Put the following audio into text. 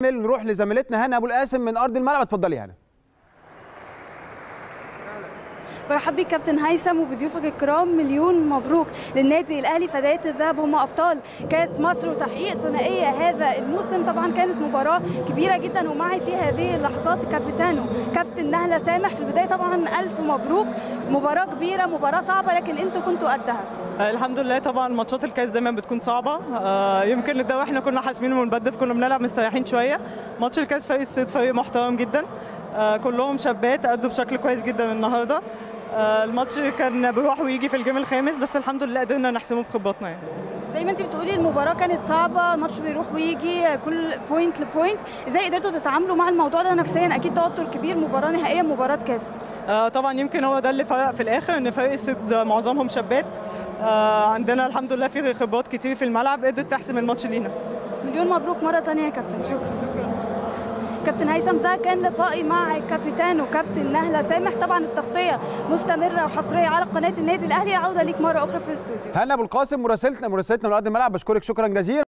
نروح لزميلتنا هنا ابو القاسم من ارض الملعب اتفضلي هنا برحب بيك كابتن هيثم وبضيوفك الكرام مليون مبروك للنادي الاهلي فدايه الذهب هم ابطال كاس مصر وتحقيق ثنائيه هذا الموسم طبعا كانت مباراه كبيره جدا ومعي في هذه اللحظات كابتنو كابتن نهله سامح في البدايه طبعا الف مبروك مباراه كبيره مباراه صعبه لكن انتوا كنتوا قدها الحمد لله طبعا ماتشات الكاس دايما بتكون صعبه آه، يمكن ده واحنا كنا حاسمين ونبدف كنا بنلعب مستريحين شويه ماتش الكاس فريق الصيد فريق محترم جدا آه، كلهم شابات ادوا بشكل كويس جدا النهارده آه، الماتش كان بيروح ويجي في الجيم الخامس بس الحمد لله قدرنا نحسمه بخبراتنا يعني زي ما انت بتقولي المباراه كانت صعبه الماتش بيروح ويجي كل بوينت لبوينت ازاي قدرتوا تتعاملوا مع الموضوع ده نفسيا اكيد توتر كبير مباراه نهائيه مباراه كاس آه، طبعا يمكن هو ده اللي فرق في الاخر ان فريق الصيد معظمهم شابات آه، عندنا الحمد لله في خبرات كتير في الملعب قدرت تحسم الماتش لينا مليون مبروك مره ثانيه يا كابتن شكرا شكرا كابتن هيثم ده كان لقائي مع كابتن كابتن نهله سامح طبعا التغطيه مستمره وحصريه على قناه النادي الاهلي عوده ليك مره اخرى في الاستوديو هنا ابو القاسم مراسلتنا مراسلتنا من ارض الملعب بشكرك شكرا جزيلا